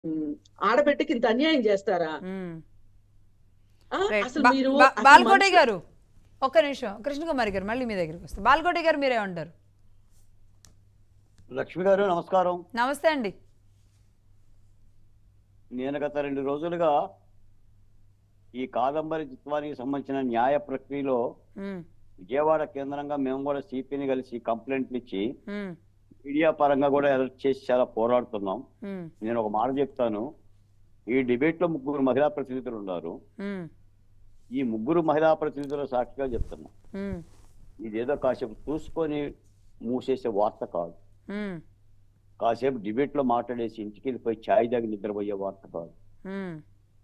ఉమ్, ఆడబిడ్డకి ఇంత అన్యాయం చేస్తారా మ్మ్. ఆ, రైట్. అసలు బా- మీరు బా- అసలు బాల్కోటి మనుషులు- గారు ఒక్క నిమిషం కృష్ణకుమారి గారు మళ్ళీ మీ దగ్గరికి వస్తాం బాల్కోటి గారు మీరేమంటారు లక్ష్మి గారు నమస్కారం నమస్తే అండి నేను గత రెండు రోజులుగా ఈ కాదంబరి చిత్వానికి సంబంధించిన న్యాయ ప్రక్రియలో మ్మ్. విజయవాడ కేంద్రంగా మేము కూడా సిపిని కలిసి కంప్లైంట్లు ఇచ్చి మ్మ్. మీడియా పరంగా కూడా అలర్ట్ చేసి చాలా పోరాడుతున్నాం మ్మ్. నేను ఒక మాట చెప్తాను ఈ డిబేట్ లో ముగ్గురు మహిళా ప్రతినిధులు ఉన్నారు మ్మ్. ఈ ముగ్గురు మహిళా ప్రతినిధుల సాక్షిగా చెప్తున్నా మ్మ్. ఇదేదో కాసేపు చూసుకొని మూసేసే వార్త కాదు మ్మ్. కాసేపు డిబేట్ లో మాట్లాడేసి ఇంటికి వెళ్ళిపోయి ఛాయ్ దాగి నిద్రపోయే వార్త కాదు మ్మ్.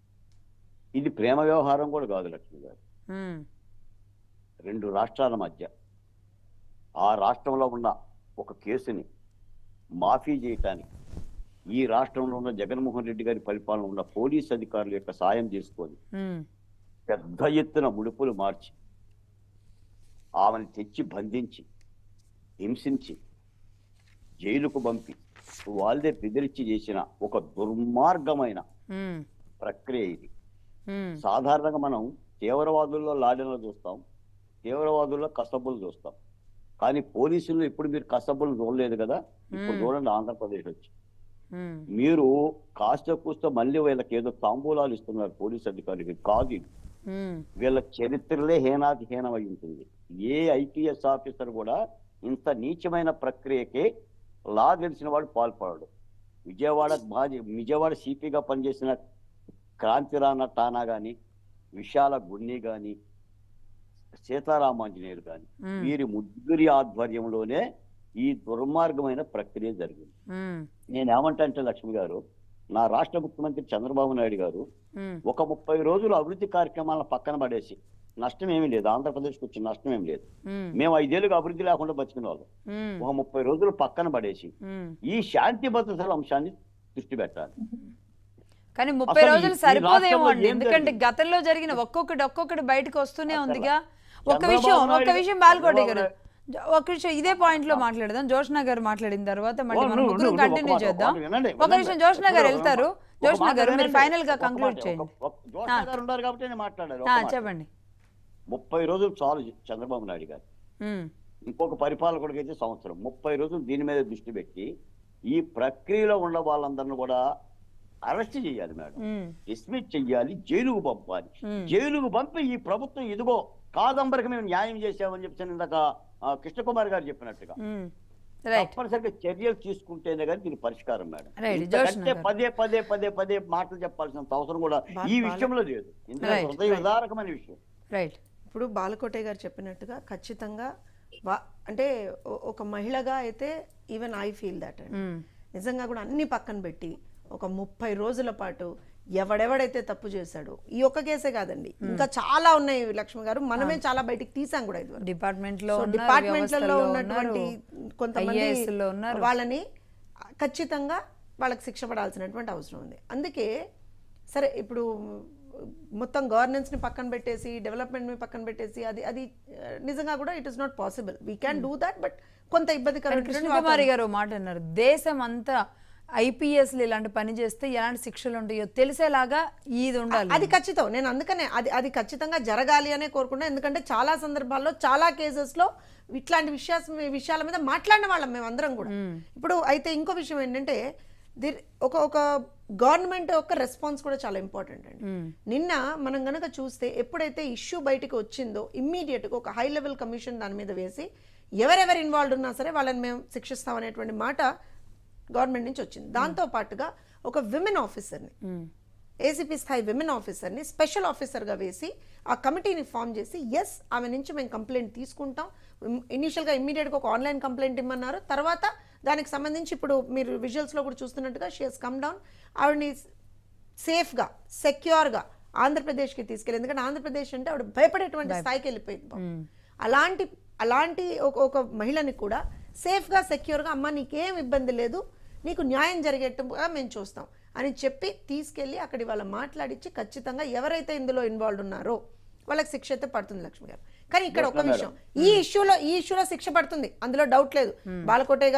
ఇది ప్రేమ వ్యవహారం కూడా కాదు లక్ష్మి గారు మ్మ్. రెండు రాష్ట్రాల మధ్య ఆ రాష్ట్రంలో ఉన్న ఒక కేసుని మాఫీ చేయటానికి ఈ రాష్ట్రంలో ఉన్న జగన్మోహన్ రెడ్డి గారి పరిపాలన ఉన్న పోలీస్ అధికారుల యొక్క సాయం తీసుకొని మ్మ్. పెద్ద ఎత్తున ముడుపులు మార్చి ఆమెను తెచ్చి బంధించి హింసించి జైలుకు పంపి వాళ్ళే బెదిరించి చేసిన ఒక దుర్మార్గమైన మ్మ్. ప్రక్రియ ఇది మ్మ్. సాధారణంగా మనం తీవ్రవాదుల్లో లాడెన్లు చూస్తాం తీవ్రవాదుల్లో కసబులు చూస్తాం కానీ పోలీసులు ఇప్పుడు మీరు కసబులు చూడలేదు కదా ఇప్పుడు మ్మ్. చూడండి ఆంధ్రప్రదేశ్ వచ్చి మ్మ్. మీరు కాస్త కూస్త మళ్ళీ వీళ్ళకి ఏదో తాంబూలాలు ఇస్తున్నారు పోలీస్ అధికారులకి కాదు ఇది. మ్మ్. వీళ్ళ చరిత్రలే హీనాతి హీనమై ఉంటుంది ఏ ఐపీఎస్ ఆఫీసర్ కూడా ఇంత నీచమైన ప్రక్రియకి లా తెలిసిన వాడు పాల్పడడు విజయవాడ మాజీ విజయవాడ సిపిగా పనిచేసిన క్రాంతిరాణ టానా గాని విశాల గున్ని గాని సీతారామాంజనేయులు గాని మ్మ్. వీరి ముగ్గురి ఆధ్వర్యంలోనే ఈ దుర్మార్గమైన ప్రక్రియ జరిగింది మ్మ్. నేను ఏమంటే లక్ష్మి గారు నా రాష్ట్ర ముఖ్యమంత్రి చంద్రబాబు నాయుడు గారు మ్మ్. ఒక ముప్పై రోజులు అభివృద్ధి కార్యక్రమాలను పక్కన పడేసి నష్టం ఏమీ లేదు ఆంధ్రప్రదేశ్కి వచ్చిన నష్టం ఏమీ లేదు మ్మ్. మేము ఐదేళ్ళుగా అభివృద్ధి లేకుండా బతికిన వాళ్ళం మ్మ్. ఒక ముప్పై రోజులు పక్కన పడేసి మ్మ్. ఈ శాంతి భద్రతల అంశాన్ని దృష్టి పెట్టాలి కానీ ముప్పై అసలు ఈ- రోజులు ఈ సరిపోదేమో రాష్ట్రంలో అండి ఏం ఎందుకంటే జరిగింది? గతంలో జరిగిన ఒక్కొక్కటి ఒక్కొక్కటి బయటకు వస్తూనే అసలు ఉందిగా ఒక్క చంద్రబాబు విషయం ఒక్క నాయుడు- విషయం బాల్కోటి గారు చంద్రబాబు జ- ఒక్క విషయం ఇదే పాయింట్ లో మాట్లాడదాం జోష్నా గారు మాట్లాడిన తర్వాత మళ్ళీ ఓ, మనం నువ్వు- ముగ్గురు నువ్వు కంటిన్యూ ఒక మాట, చేద్దాం ఒక మాట వినండి, ఒక వినండి. నిమిషం జోష్నా గారు ఒక వెళ్తారు మాట జోష్నా గారు మీరు వినండి. ఫైనల్ గా ఒక కంక్లూడ్ మాట, చేయండి ఒక- ఒక- జోష్నా ఆ. గారు ఉన్నారు కాబట్టి నేను మాట్లాడాను ఆ, ఒక మాట. చెప్పండి ముప్పై రోజులు చాలు చంద్రబాబు నాయుడు గారు ఉమ్, ఇంకొక పరిపాలకుడికి అయితే సంవత్సరం ముప్పై రోజులు దీని మీద దృష్టి పెట్టి ఈ ప్రక్రియలో ఉన్న వాళ్ళందరిని కూడా అరెస్ట్ చేయాలి మేడం ఉమ్, డిస్మిస్ చెయ్యాలి జైలుకు పంపాలి ఉమ్, జైలుకు పంపి ఈ ప్రభుత్వం ఇదిగో కాదంబరికి మేము న్యాయం చేశామని చెప్పి ఇందాక ఆ, కృష్ణకుమార్ గారు చెప్పినట్టుగా ఉమ్. రైట్ తప్పనిసరిగా చర్యలు తీసుకుంటేనే కానీ దీని పరిష్కారం మేడం Right, ఇంతకంటే జోష్న గారు. పదే పదే పదే పదే మాటలు చెప్పాల్సినంత అవసరం కూడా బా- ఈ బాల- విషయంలో లేదు ఇందులో Right, హృదయ right. విదారకమైన విషయం రైట్ ఇప్పుడు బాలకోటే గారు చెప్పినట్టుగా ఖచ్చితంగా వా- అంటే ఒ- ఒక మహిళగా అయితే ఈవెన్ ఐ ఫీల్ దట్ అండి ఉమ్, నిజంగా కూడా అన్ని పక్కన పెట్టి ఒక ముప్పై రోజుల పాటు ఎవడెవడైతే తప్పు చేశాడో ఈ ఒక్క కేసే కాదండి ఇంకా చాలా ఉన్నాయి లక్ష్మి గారు మనమే చాలా బయటికి తీసాం కూడా ఇది డిపార్ట్మెంట్ లో సో ఉన్నారు, డిపార్ట్మెంట్లలో వ్యవస్థల్లో ఉన్నటువంటి ఉన్నారు, కొంతమంది IAS లో ఉన్నారు వాళ్ళని ఖచ్చితంగా వాళ్ళకి శిక్ష పడాల్సినటువంటి అవసరం ఉంది అందుకే సరే ఇప్పుడు మొత్తం గవర్నెన్స్ ని పక్కన పెట్టేసి డెవలప్మెంట్ ని పక్కన పెట్టేసి అది అది ఆ, నిజంగా కూడా it is not possible we can do that but కొంత కానీ ఇబ్బందికరమైనటువంటి కృష్ణకుమారి గారు ఓ మాట అన్నారు దేశం అంతా ఐపీఎస్లు ఇలాంటి పని చేస్తే ఎలాంటి శిక్షలు ఉంటాయో తెలిసేలాగా ఇది ఉండాలి అది ఖచ్చితం నేను అందుకనే అది అది ఖచ్చితంగా జరగాలి అనే కోరుకున్నా ఎందుకంటే చాలా సందర్భాల్లో చాలా కేసెస్లో ఇట్లాంటి విషయా విషయాల మీద మాట్లాడిన వాళ్ళం మేము అందరం కూడా ఇప్పుడు అయితే ఇంకో విషయం ఏంటంటే ది- ఒక ఒక గవర్నమెంట్ యొక్క రెస్పాన్స్ కూడా చాలా ఇంపార్టెంట్ అండి మ్మ్. నిన్న మనం గనక చూస్తే ఎప్పుడైతే ఇష్యూ బయటికి వచ్చిందో ఇమ్మీడియట్గా ఒక హై లెవెల్ కమిషన్ దాని మీద వేసి ఎవరెవరు ఇన్వాల్వ్ ఉన్నా సరే వాళ్ళని మేము శిక్షిస్తాం అనేటువంటి మాట గవర్నమెంట్ నుంచి వచ్చింది దాంతో పాటుగా ఒక విమెన్ ఆఫీసర్ని ఉమ్, ఏసీపీ స్థాయి విమెన్ ఆఫీసర్ని స్పెషల్ ఆఫీసర్గా వేసి ఆ కమిటీని ఫామ్ చేసి ఎస్ ఆమె నుంచి మేము కంప్లైంట్ తీసుకుంటాం ఇనీషియల్గా ఇమ్మీడియట్గా ఒక ఆన్లైన్ కంప్లైంట్ ఇమ్మన్నారు తర్వాత దానికి సంబంధించి ఇప్పుడు మీరు విజువల్స్లో కూడా చూస్తున్నట్టుగా షీ హెస్ కమ్ డౌన్ ఆవిడని సేఫ్గా సెక్యూర్గా ఆంధ్రప్రదేశ్కి తీసుకెళ్ళి ఎందుకంటే ఆంధ్రప్రదేశ్ అంటే ఆవిడ భయపడేటువంటి స్థాయికి వెళ్ళిపోయింది పాపం. ఉమ్, అలాంటి అలాంటి ఒక ఒక మహిళని కూడా సేఫ్గా సెక్యూర్గా అమ్మ నీకేం ఇబ్బంది లేదు నీకు న్యాయం జరిగేట్టుగా మేము చూస్తాం అని చెప్పి తీసుకెళ్ళి అక్కడి వాళ్ళ మాట్లాడించి ఖచ్చితంగా ఎవరైతే ఇందులో ఇన్వాల్వ్ ఉన్నారో వాళ్ళకి శిక్ష అయితే పడుతుంది లక్ష్మి గారు కానీ ఇక్కడ ఒక Yes, విషయం ఈ ఇష్యూలో ఈ ఇష్యూలో శిక్ష పడుతుంది అందులో డౌట్ లేదు బాలకోటే గారు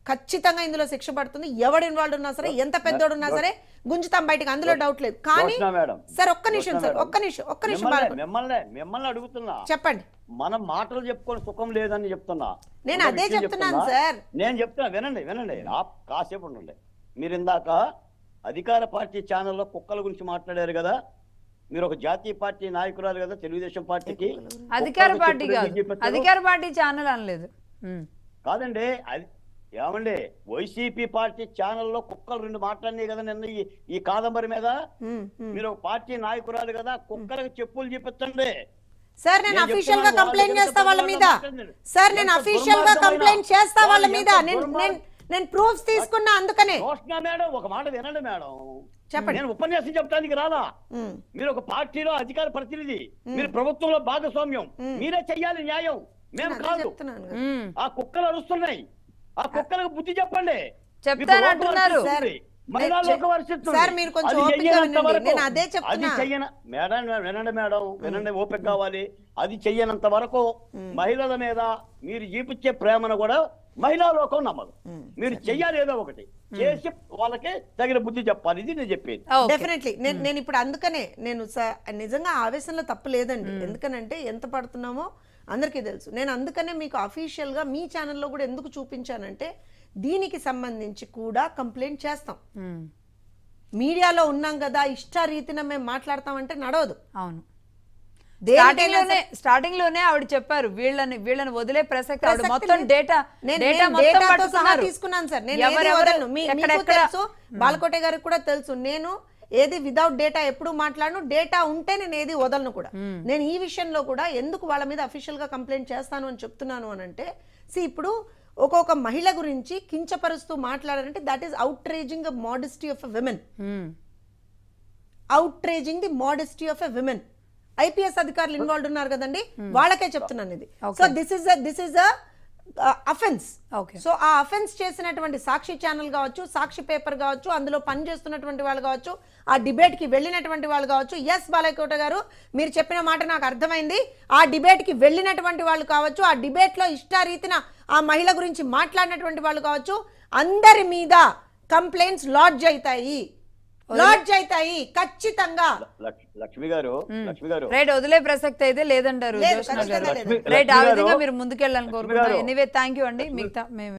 ఖచ్చితంగా ఇందులో శిక్ష పడుతుంది ఎవడు ఇన్వాల్వ్ ఉన్నా సరే ఎంత పెద్దోడు ఉన్నా సరే గుంజుతాం బయటకు అందులో డౌట్ లేదు కానీ జోష్నా మేడం సార్ ఒక్క నిమిషం జోష్నా సార్ మేడం. ఒక్క నిమిషం ఒక్క నిమిషం మిమ్మల్ని బాలకృష్ణ. మిమ్మల్ని మిమ్మల్ని అడుగుతున్నా చెప్పండి మనం మాటలు చెప్పుకొని సుఖం లేదని చెప్తున్నా నేను ఒక అదే విషయం చెప్తున్నాను చెప్తున్నా. సార్. నేను చెప్తున్నా వినండి వినండి ఆ- కాసేపు ఉండండి మీరు ఇందాక అధికార పార్టీ ఛానల్లో కుక్కల గురించి మాట్లాడారు కదా మీరు ఒక జాతీయ పార్టీ నాయకురాలు కదా తెలుగుదేశం పార్టీకి అధికార కుక్కలకు పార్టీ చెప్పులు కాదు ఎందుకు చెప్పారు? అధికార పార్టీ ఛానల్ అనలేదు ఉమ్. కాదండి అది ఏమండి వైసీపీ పార్టీ ఛానల్లో కుక్కలు రెండు మాట్లాడినాయి కదా నిన్న ఈ- ఈ కాదంబరి మీద ఉమ్, ఉమ్. మీరు ఒక పార్టీ నాయకురాలు కదా కుక్కలకు చెప్పులు చూపించండి సార్ నేను నేను అఫీషియల్ గా చెప్తున్నాను, కంప్లైంట్ వాళ్ళ చేస్తా వాళ్ళ దగ్గర మీద మాట్లాడండి. సార్ నేను ఎంత అఫీషియల్ గా దుర్మార్గమైన- కంప్లైంట్ చేస్తా వాళ్ళ వాళ్ళు మీద ఎంత నేను దుర్మార్గ- నేను నేను ప్రూఫ్స్ తీసుకున్నా అందుకనే రోషనా మేడం ఒక మాట వినండి మేడం చెప్పండి. నేను ఉపన్యాసం చెప్పడానికి రాలా ఉమ్, మీరు ఒక పార్టీలో అధికార ప్రతినిధి మీరు ప్రభుత్వంలో భాగస్వామ్యం మీరే చెయ్యాలి న్యాయం మేము అదే కాదు చెప్తున్నాను కదా. ఉమ్. ఆ కుక్కలు అరుస్తున్నాయి ఆ కుక్కలకు బుద్ధి చెప్పండి చెప్తాను మీకు లోకం అంటున్నారు. వర్షిస్తుంది. మహిళా నేను లోకం వర్షిస్తుంది. సార్, మీరు కొంచెం అది ఓపికగా చెయ్యనంత వినండి. వరకు- నేను అదే అది చెప్తున్నా. చెయ్యన మేడం వినండి మేడం వినండి ఓపిక కావాలి అది చెయ్యనంత వరకు మహిళల మీద మీరు చూపించే ప్రేమను కూడా మహిళా లోకం నమ్మదు మీరు చెయ్యాలి ఏదో ఒకటి చేసి వాళ్ళకి తగిన బుద్ధి చెప్పాలి ఇది నేను చెప్పేది ఓకే. డెఫినెట్లీ నేను నేను ఇప్పుడు అందుకనే నేను స- నిజంగా ఆవేశంలో తప్పు లేదండి ఎందుకనంటే ఎంత పడుతున్నామో అందరికీ తెలుసు నేను అందుకనే మీకు అఫీషియల్ గా మీ ఛానల్లో కూడా ఎందుకు చూపించానంటే దీనికి సంబంధించి కూడా కంప్లైంట్ చేస్తాం ఉమ్. మీడియాలో ఉన్నాం కదా ఇష్టారీతిన మేము మాట్లాడతామంటే నడవదు అవును దేనికైనా స్టార్టింగ్ లోనే స్టార్టింగ్ లోనే ఆవిడ చెప్పారు వీళ్ళని వీళ్ళని వదిలే ప్రసక్తి ఆవిడ ప్రసక్తి మొత్తం లేదు. డేటా నేను డేటా నేను మొత్తం డేటాతో సహా పట్టుకున్నారు తీసుకున్నాను సార్ నేను ఏది ఎవరెవరు వదలను. మీ- మీకు ఎక్కడెక్కడ తెలుసు బాలకోటే గారికి కూడా తెలుసు నేను ఏది వితౌట్ డేటా ఎప్పుడు మాట్లాడను డేటా ఉంటే నేను ఏది వదలను కూడా నేను ఈ విషయంలో కూడా ఎందుకు వాళ్ళ మీద అఫీషియల్ గా కంప్లైంట్ చేస్తాను అని చెప్తున్నాను అని అంటే సి ఇప్పుడు ఒక్కొక్క మహిళ గురించి కించపరుస్తూ మాట్లాడారంటే that is outraging modesty of a women um. Outraging the modesty of a women IPS అధికారులు ఇన్వాల్వ్ ఉన్నారు కదండి వాళ్ళకే చెప్తున్నాను ఇది so this is this is offence Okay. So ఆ అఫెన్స్ చేసినటువంటి సాక్షి ఛానల్ కావచ్చు సాక్షి పేపర్ కావచ్చు అందులో పనిచేస్తున్నటువంటి వాళ్ళు కావచ్చు ఆ డిబేట్ కి వెళ్ళినటువంటి వాళ్ళు కావచ్చు ఎస్ బాలకోట గారు మీరు చెప్పిన మాట నాకు అర్థమైంది ఆ డిబేట్ కి వెళ్ళినటువంటి వాళ్ళు కావచ్చు ఆ డిబేట్ లో ఇష్టారీతిన ఆ మహిళ గురించి మాట్లాడినటువంటి వాళ్ళు కావచ్చు అందరి మీద కంప్లైంట్స్ లాడ్జ్ అవుతాయి లాడ్జ్ అవుతాయి ఖచ్చితంగా లక్ష్- లక్ష్మి గారు లక్ష్మి గారు రైట్ వదిలే ప్రసక్తి అయితే లేదంటారు లేదు, జోష్న ఖచ్చితంగా గారు లేదు. లక్ష్మి- రైట్ ఆ లక్ష్మి విధంగా గారు- మీరు ముందుకెళ్ళాలని లక్ష్మి కోరుకుంటున్నాం గారు. ఎనీవే థ్యాంక్ యూ అండి మిగతా మేము